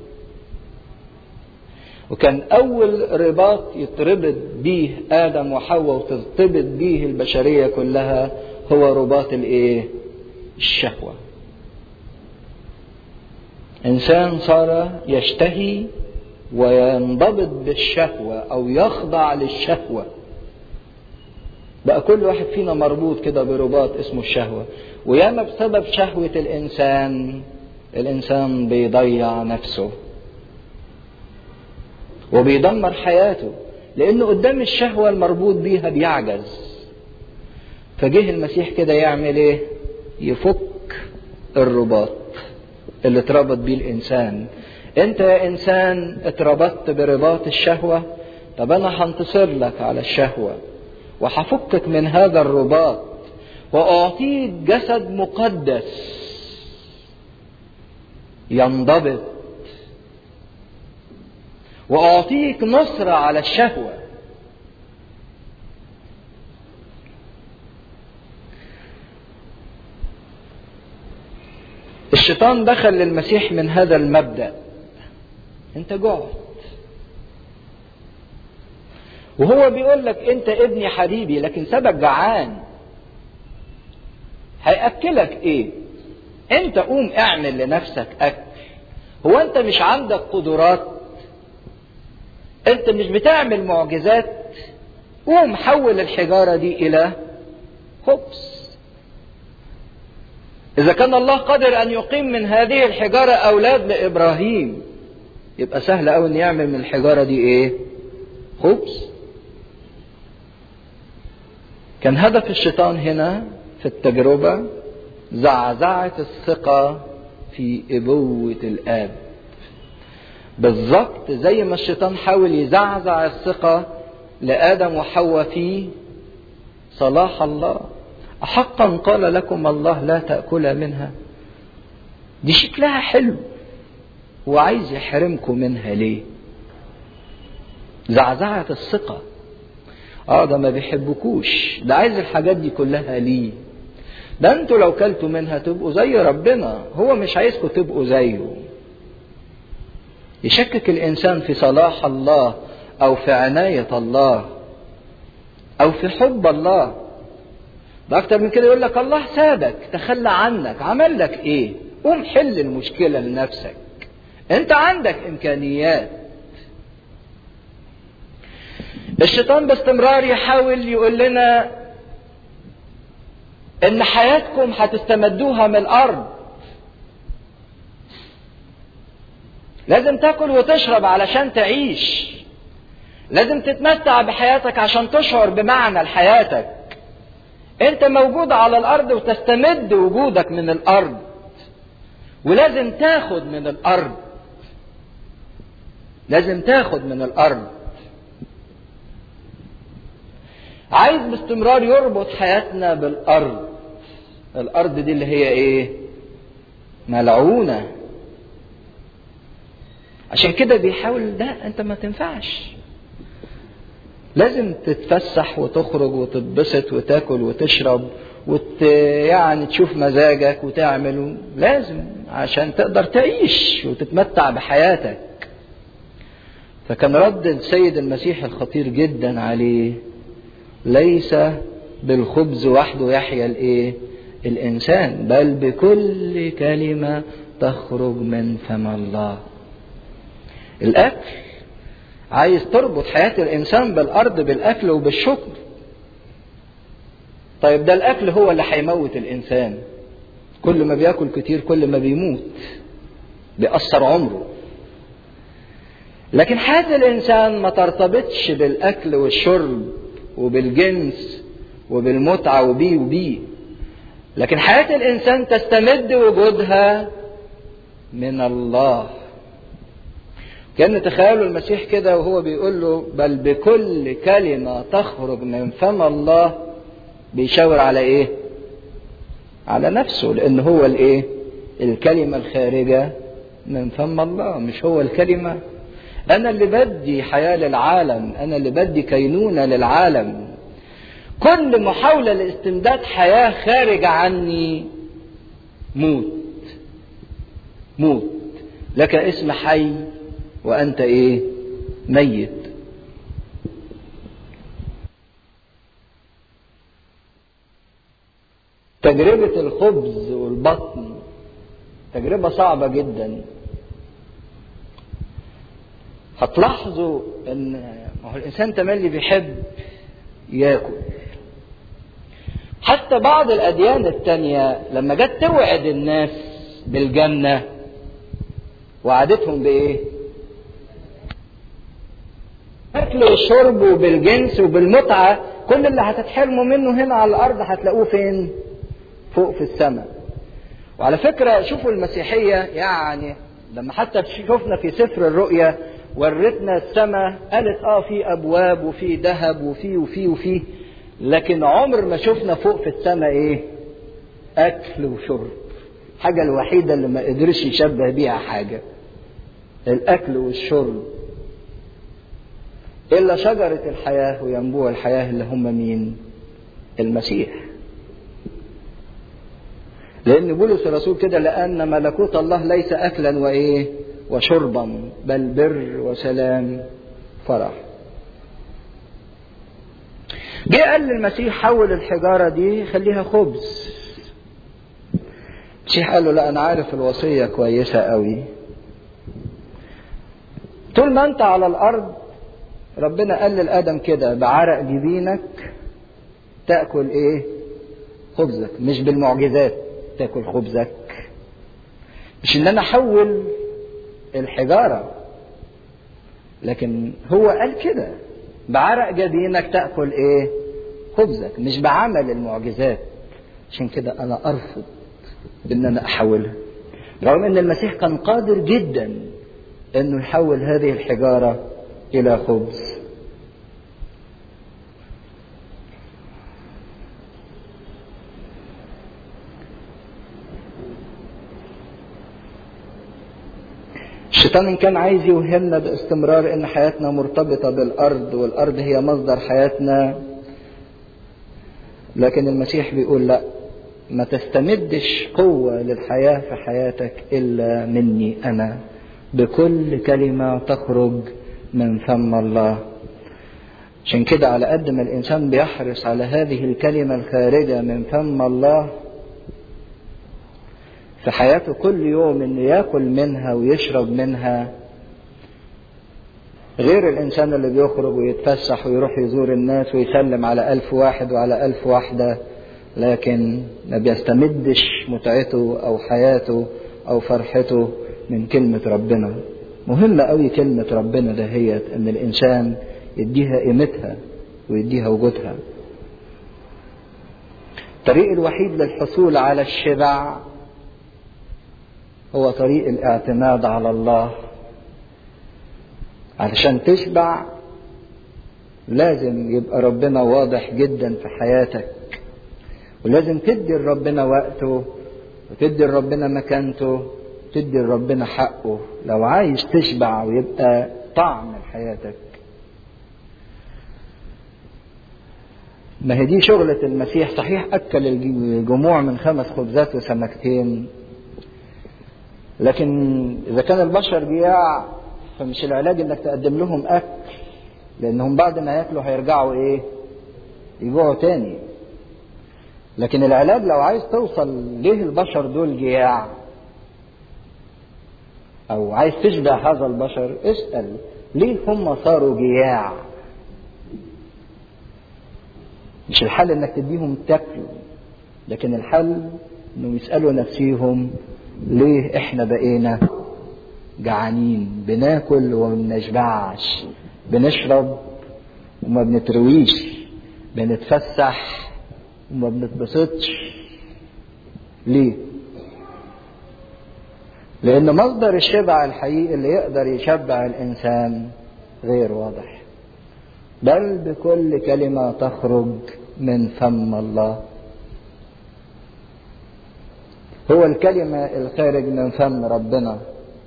وكان أول رباط يتربط به آدم وحواء وترتبط به البشرية كلها هو رباط الإيه؟ الشهوة إنسان صار يشتهي وينضبط بالشهوة أو يخضع للشهوة بقى كل واحد فينا مربوط كده برباط اسمه الشهوة وياما بسبب شهوة الإنسان الإنسان بيضيع نفسه وبيدمر حياته لأنه قدام الشهوة المربوط بيها بيعجز فجه المسيح كده يعمل ايه يفك الرباط اللي اتربط بيه الانسان انت يا انسان اتربطت برباط الشهوة طب انا هنتصر لك على الشهوة وهفكك من هذا الرباط واعطيك جسد مقدس ينضبط واعطيك نصرة على الشهوة الشيطان دخل للمسيح من هذا المبدأ انت جعت وهو بيقول لك انت ابني حبيبي لكن سبك جعان هيأكلك ايه انت قوم اعمل لنفسك اكل هو انت مش عندك قدرات انت مش بتعمل معجزات قوم حول الحجارة دي الى خبز إذا كان الله قادر أن يقيم من هذه الحجارة أولاد لإبراهيم يبقى سهل أوي أن يعمل من الحجارة دي إيه؟ خبز. كان هدف الشيطان هنا في التجربة زعزعة الثقة في أبوة الآب. بالظبط زي ما الشيطان حاول يزعزع الثقة لآدم وحواء في صلاح الله. أحقا قال لكم الله لا تأكل منها دي شكلها حلو هو عايز يحرمكم منها ليه زعزعة الثقة اه ده ما بيحبكوش ده عايز الحاجات دي كلها ليه ده انتوا لو كلتوا منها تبقوا زي ربنا هو مش عايزكم تبقوا زيه يشكك الانسان في صلاح الله او في عناية الله او في حب الله ده اكتر من كده يقول لك الله سابك تخلى عنك عمل لك ايه قوم حل المشكلة لنفسك انت عندك امكانيات الشيطان باستمرار يحاول يقول لنا ان حياتكم هتستمدوها من الارض لازم تاكل وتشرب علشان تعيش لازم تتمتع بحياتك عشان تشعر بمعنى لحياتك انت موجود على الارض وتستمد وجودك من الارض ولازم تاخد من الارض لازم تاخد من الارض عايز باستمرار يربط حياتنا بالارض الارض دي اللي هي ايه ملعونه عشان كده بيحاول ده انت ما تنفعش لازم تتفسح وتخرج وتتبسط وتاكل وتشرب وت يعني تشوف مزاجك وتعمل لازم عشان تقدر تعيش وتتمتع بحياتك فكان رد السيد المسيح الخطير جدا عليه ليس بالخبز وحده يحيا الايه الانسان بل بكل كلمه تخرج من فم الله الاكل عايز تربط حياه الانسان بالارض بالاكل وبالشكر طيب ده الاكل هو اللي هيموت الانسان كل ما بياكل كتير كل ما بيموت بيأثر عمره لكن حياة الإنسان ما ترتبطش بالأكل والشرب وبالجنس وبالمتعة وبي وبي لكن حياة الإنسان تستمد وجودها من الله كان تخيلوا المسيح كده وهو بيقول له بل بكل كلمة تخرج من فم الله بيشاور على ايه على نفسه لان هو الايه الكلمة الخارجة من فم الله مش هو الكلمة انا اللي بدي حياة للعالم انا اللي بدي كينونة للعالم كل محاولة لاستمداد حياة خارجة عني موت موت لك اسم حي وانت ايه ميت تجربة الخبز والبطن تجربة صعبة جدا هتلاحظوا ان ما هو الانسان تملي بيحب ياكل حتى بعض الاديان التانية لما جت توعد الناس بالجنة وعدتهم بايه الاكل والشرب وبالجنس وبالمتعة كل اللي هتتحرموا منه هنا على الارض هتلاقوه فين فوق في السماء وعلى فكرة شوفوا المسيحية يعني لما حتى شفنا في سفر الرؤيا ورتنا السماء قالت اه في ابواب وفي ذهب وفي وفي وفي لكن عمر ما شفنا فوق في السماء ايه اكل وشرب حاجة الوحيدة اللي ما قدرش يشبه بيها حاجة الاكل والشرب الا شجرة الحياة وينبوع الحياة اللي هم مين المسيح لأن بولس الرسول كده لأن ملكوت الله ليس أكلا وإيه وشربا بل بر وسلام فرح جه قال للمسيح حول الحجارة دي خليها خبز المسيح قال له لا أنا عارف الوصية كويسة قوي طول ما أنت على الأرض ربنا قال للآدم كده بعرق جبينك تأكل إيه خبزك مش بالمعجزات تاكل خبزك مش ان انا احول الحجارة لكن هو قال كده بعرق جبينك تأكل ايه خبزك مش بعمل المعجزات عشان كده انا ارفض ان انا احولها رغم ان المسيح كان قادر جدا انه يحول هذه الحجارة الى خبز الشيطان إن كان عايز يوهمنا باستمرار إن حياتنا مرتبطة بالأرض والأرض هي مصدر حياتنا لكن المسيح بيقول لا ما تستمدش قوة للحياة في حياتك إلا مني أنا بكل كلمة تخرج من فم الله عشان كده على قد ما الإنسان بيحرص على هذه الكلمة الخارجة من فم الله في حياته كل يوم إنه ياكل منها ويشرب منها غير الإنسان اللي بيخرج ويتفسح ويروح يزور الناس ويسلم على ألف واحد وعلى ألف واحدة لكن ما بيستمدش متعته أو حياته أو فرحته من كلمة ربنا مهمة قوي كلمة ربنا دهيت إن الإنسان يديها قيمتها ويديها وجودها الطريق الوحيد للحصول على الشبع هو طريق الاعتماد على الله علشان تشبع لازم يبقى ربنا واضح جدا في حياتك ولازم تدي لربنا وقته وتدي لربنا مكانته تدي لربنا حقه لو عايز تشبع ويبقى طعم لحياتك ما هي دي شغلة المسيح صحيح أكل الجموع من خمس خبزات وسمكتين لكن إذا كان البشر جياع فمش العلاج إنك تقدم لهم أكل لأنهم بعد ما ياكلوا هيرجعوا إيه؟ يجوعوا تاني لكن العلاج لو عايز توصل ليه البشر دول جياع أو عايز تشبع هذا البشر اسأل ليه هم صاروا جياع مش الحل انك تديهم تاكل لكن الحل انهم يسالوا نفسيهم ليه احنا بقينا جعانين بناكل وما بنشبعش بنشرب وما بنترويش بنتفسح وما بنتبسطش ليه لان مصدر الشبع الحقيقي اللي يقدر يشبع الانسان غير واضح بل بكل كلمة تخرج من فم الله هو الكلمة الخارج من فم ربنا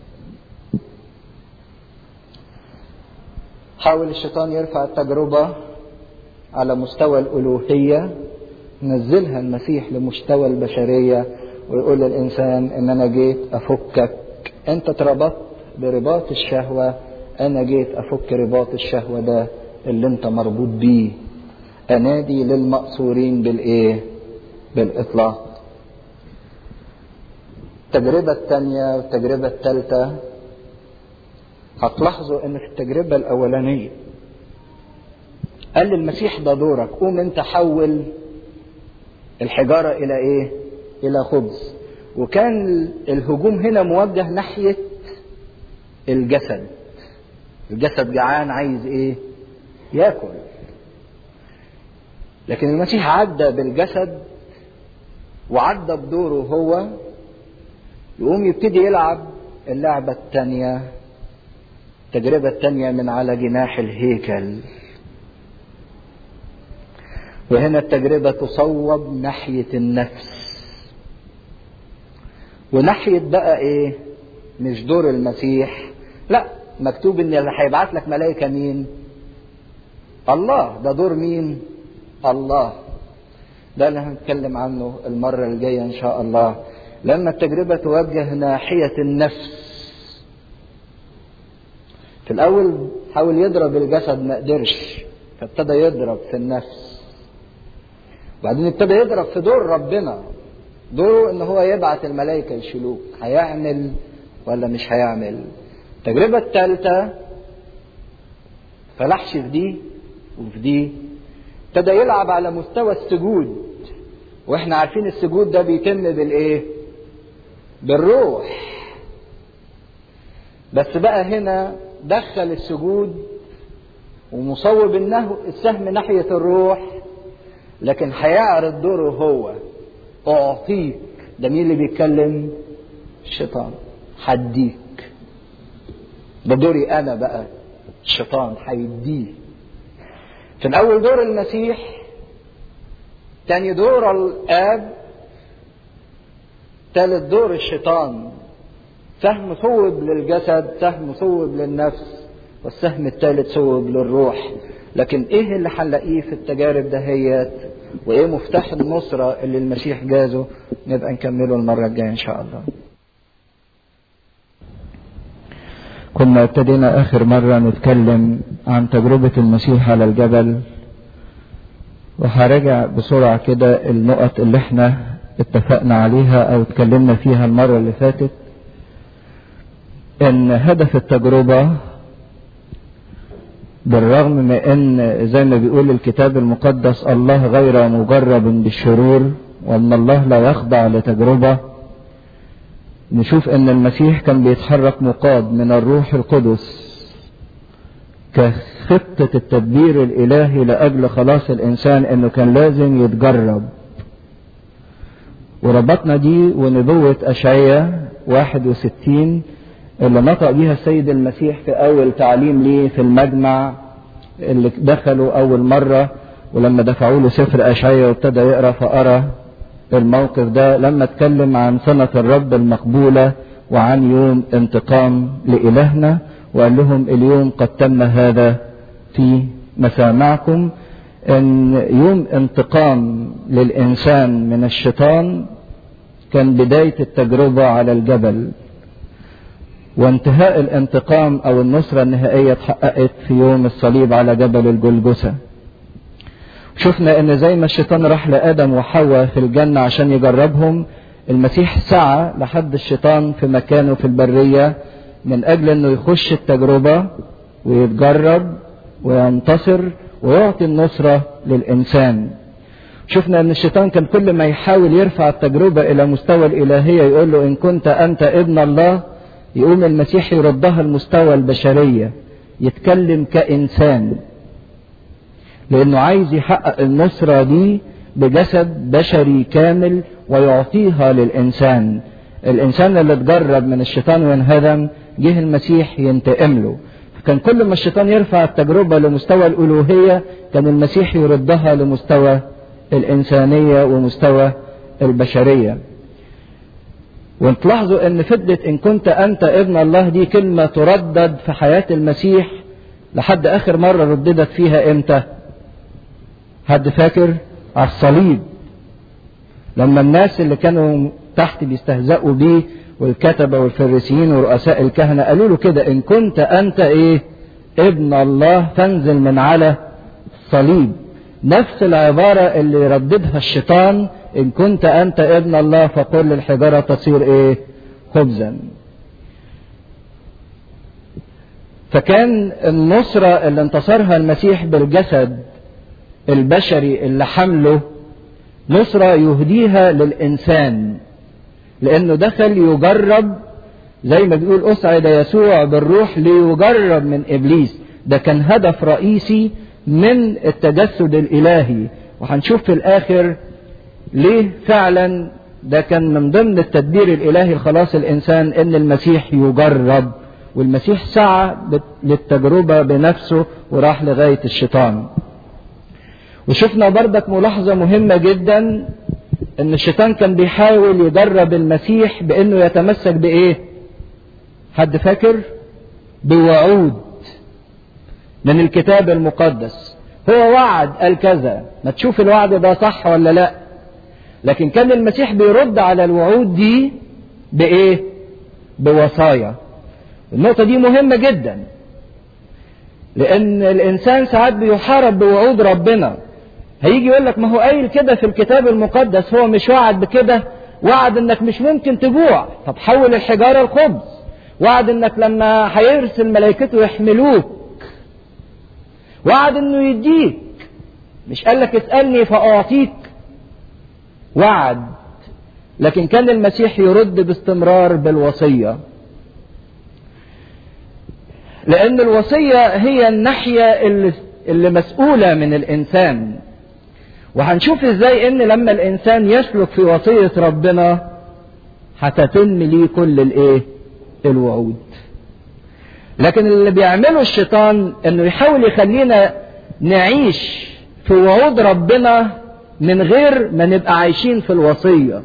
حاول الشيطان يرفع التجربة على مستوى الألوهية نزلها المسيح لمستوى البشرية ويقول للإنسان إن أنا جيت أفكك أنت اتربطت برباط الشهوة أنا جيت أفك رباط الشهوة ده اللي انت مربوط بيه انادي للمقصورين بالايه بالاطلاق التجربة الثانية والتجربة الثالثة هتلاحظوا ان في التجربة الاولانية قال للمسيح ده دورك قوم انت حول الحجارة الى ايه الى خبز وكان الهجوم هنا موجه ناحية الجسد الجسد جعان عايز ايه ياكل لكن المسيح عدى بالجسد وعدى بدوره هو يقوم يبتدي يلعب اللعبة الثانية التجربة الثانية من على جناح الهيكل وهنا التجربة تصوب ناحية النفس وناحية بقى ايه مش دور المسيح لا مكتوب ان اللي هيبعت لك ملائكة مين الله ده دور مين الله ده اللي هنتكلم عنه المرة الجاية إن شاء الله لما التجربة توجه ناحية النفس في الأول حاول يضرب الجسد ما قدرش فابتدى يضرب في النفس وبعدين ابتدى يضرب في دور ربنا دوره ان هو يبعت الملائكة يشيلوك هيعمل ولا مش هيعمل التجربة الثالثة فلحش في دي وفي دي ابتدى يلعب على مستوى السجود واحنا عارفين السجود ده بيتم بالايه بالروح بس بقى هنا دخل السجود ومصوب النهو السهم ناحية الروح لكن هيعرض دوره هو أعطيك ده مين اللي بيتكلم الشيطان هديك ده دوري أنا بقى الشيطان هيديه في الأول دور المسيح تاني دور الآب تالت دور الشيطان سهم صوب للجسد سهم صوب للنفس والسهم الثالث صوب للروح لكن ايه اللي هنلاقيه في التجارب دهيت وايه مفتاح النصرة اللي المسيح جازه نبقى نكمله المرة الجاية ان شاء الله كنا ابتدينا اخر مرة نتكلم عن تجربة المسيح على الجبل وهرجع بسرعة كده النقط اللي احنا اتفقنا عليها او اتكلمنا فيها المرة اللي فاتت ان هدف التجربة بالرغم من ان زي ما بيقول الكتاب المقدس الله غير مجرب بالشرور وان الله لا يخضع لتجربة نشوف ان المسيح كان بيتحرك مقاد من الروح القدس كخطة التدبير الالهي لاجل خلاص الانسان انه كان لازم يتجرب وربطنا دي ونبوة اشعية 61 اللي نطق بيها السيد المسيح في أول تعليم ليه في المجمع اللي دخلوا أول مرة ولما دفعوا له سفر أشعية وابتدى يقرأ فأرى الموقف ده لما اتكلم عن سنة الرب المقبولة وعن يوم انتقام لإلهنا وقال لهم اليوم قد تم هذا في مسامعكم ان يوم انتقام للإنسان من الشيطان كان بداية التجربة على الجبل وانتهاء الانتقام او النصرة النهائية اتحققت في يوم الصليب على جبل الجلجسة شفنا ان زي ما الشيطان راح لادم وحواء في الجنة عشان يجربهم المسيح سعى لحد الشيطان في مكانه في البرية من اجل انه يخش التجربة ويتجرب وينتصر ويعطي النصرة للانسان شفنا ان الشيطان كان كل ما يحاول يرفع التجربة الى مستوى الالهية يقول له ان كنت انت ابن الله يقوم المسيح يردها المستوى البشرية يتكلم كإنسان لأنه عايز يحقق النصرة دي بجسد بشري كامل ويعطيها للإنسان الإنسان اللي اتجرب من الشيطان وانهدم جه المسيح ينتقم له كان كل ما الشيطان يرفع التجربة لمستوى الألوهية كان المسيح يردها لمستوى الإنسانية ومستوى البشرية وتلاحظوا ان فضلت ان كنت انت ابن الله دي كلمة تردد في حياة المسيح لحد اخر مرة رددت فيها امتى حد فاكر على الصليب لما الناس اللي كانوا تحت بيستهزئوا بيه والكتبة والفريسيين ورؤساء الكهنة قالوا له كده ان كنت انت ايه ابن الله فانزل من على الصليب نفس العبارة اللي رددها الشيطان إن كنت أنت ابن الله فقل للحجارة تصير إيه؟ خبزا. فكان النصرة اللي انتصرها المسيح بالجسد البشري اللي حمله نصرة يهديها للإنسان لأنه دخل يجرب زي ما بيقول أسعد يسوع بالروح ليجرب من إبليس ده كان هدف رئيسي من التجسد الإلهي وهنشوف في الآخر ليه فعلا ده كان من ضمن التدبير الالهي لخلاص الانسان ان المسيح يجرب والمسيح سعى للتجربه بنفسه وراح لغايه الشيطان وشفنا بردك ملاحظه مهمه جدا ان الشيطان كان بيحاول يجرب المسيح بانه يتمسك بايه حد فاكر بوعود من الكتاب المقدس هو وعد قال كذا ما تشوف الوعد ده صح ولا لا لكن كان المسيح بيرد على الوعود دي بايه بوصايا النقطه دي مهمه جدا لان الانسان ساعات بيحارب بوعود ربنا هيجي يقول لك ما هو قايل كده في الكتاب المقدس هو مش وعد بكده وعد انك مش ممكن تجوع طب حول الحجاره الخبز وعد انك لما هيرسل ملائكته يحملوك وعد انه يديك مش قال لك اسالني فاعطيك وعد لكن كان المسيح يرد باستمرار بالوصيه لان الوصيه هي الناحيه اللي, اللي مسؤوله من الانسان وهنشوف ازاي ان لما الانسان يسلك في وصيه ربنا هتتم ليه كل الايه الوعود لكن اللي بيعمله الشيطان انه يحاول يخلينا نعيش في وعود ربنا من غير ما نبقى عايشين في الوصيه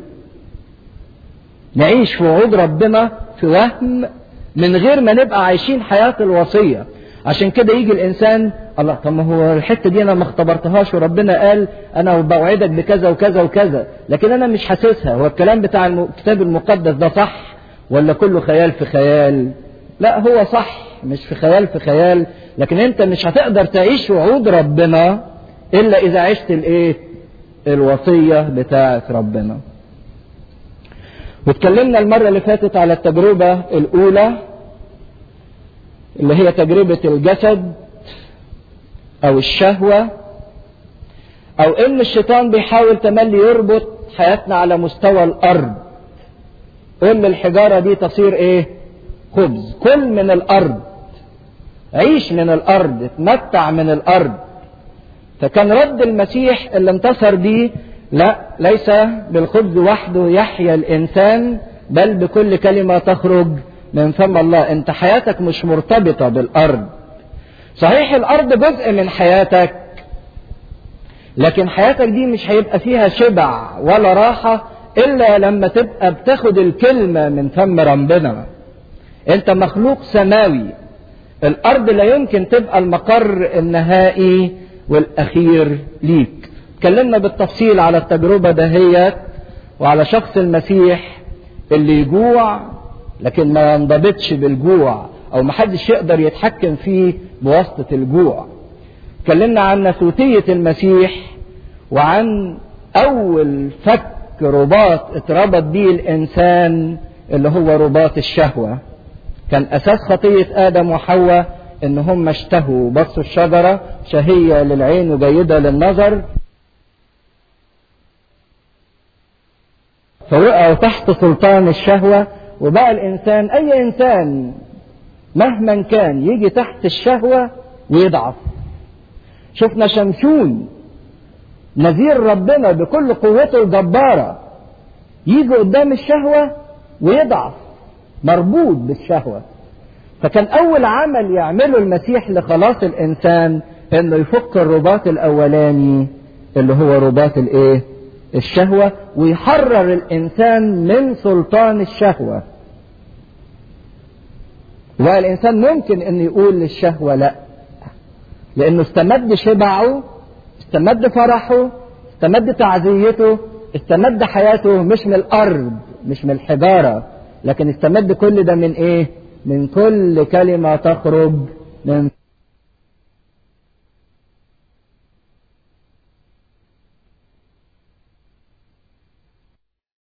نعيش في وعود ربنا في وهم من غير ما نبقى عايشين حياه الوصيه عشان كده يجي الانسان الله طب ما هو الحته دي انا ما اختبرتهاش وربنا قال انا بوعدك بكذا وكذا وكذا لكن انا مش حاسسها هو الكلام بتاع الكتاب المقدس ده صح ولا كله خيال في خيال لا هو صح مش في خيال في خيال لكن انت مش هتقدر تعيش وعود ربنا الا اذا عشت الايه الوصيه بتاعه ربنا واتكلمنا المره اللي فاتت على التجربه الاولى اللي هي تجربه الجسد او الشهوه او ان الشيطان بيحاول تملي يربط حياتنا على مستوى الارض قل الحجاره دي تصير ايه خبز كل من الارض عيش من الارض اتمتع من الارض فكان رد المسيح اللي انتصر بيه لا ليس بالخبز وحده يحيا الانسان بل بكل كلمه تخرج من فم الله انت حياتك مش مرتبطه بالارض صحيح الارض جزء من حياتك لكن حياتك دي مش هيبقى فيها شبع ولا راحه الا لما تبقى بتاخد الكلمه من فم ربنا انت مخلوق سماوي الارض لا يمكن تبقى المقر النهائي والاخير ليك اتكلمنا بالتفصيل على التجربه دهيت وعلى شخص المسيح اللي يجوع لكن ما ينضبطش بالجوع او محدش يقدر يتحكم فيه بواسطه الجوع اتكلمنا عن نسوتيه المسيح وعن اول فك رباط اتربط بيه الانسان اللي هو رباط الشهوه كان اساس خطيه ادم وحواء ان هم اشتهوا بصوا الشجره شهيه للعين وجيده للنظر فوقعوا تحت سلطان الشهوه وبقى الانسان اي انسان مهما كان يجي تحت الشهوه ويضعف شفنا شمشون نذير ربنا بكل قوته الجباره يجي قدام الشهوه ويضعف مربوط بالشهوه فكان اول عمل يعمله المسيح لخلاص الانسان انه يفك الرباط الاولاني اللي هو رباط الايه الشهوه ويحرر الانسان من سلطان الشهوه والانسان ممكن ان يقول للشهوه لا لانه استمد شبعه استمد فرحه استمد تعزيته استمد حياته مش من الارض مش من الحجاره لكن استمد كل ده من ايه من كل كلمه تخرج من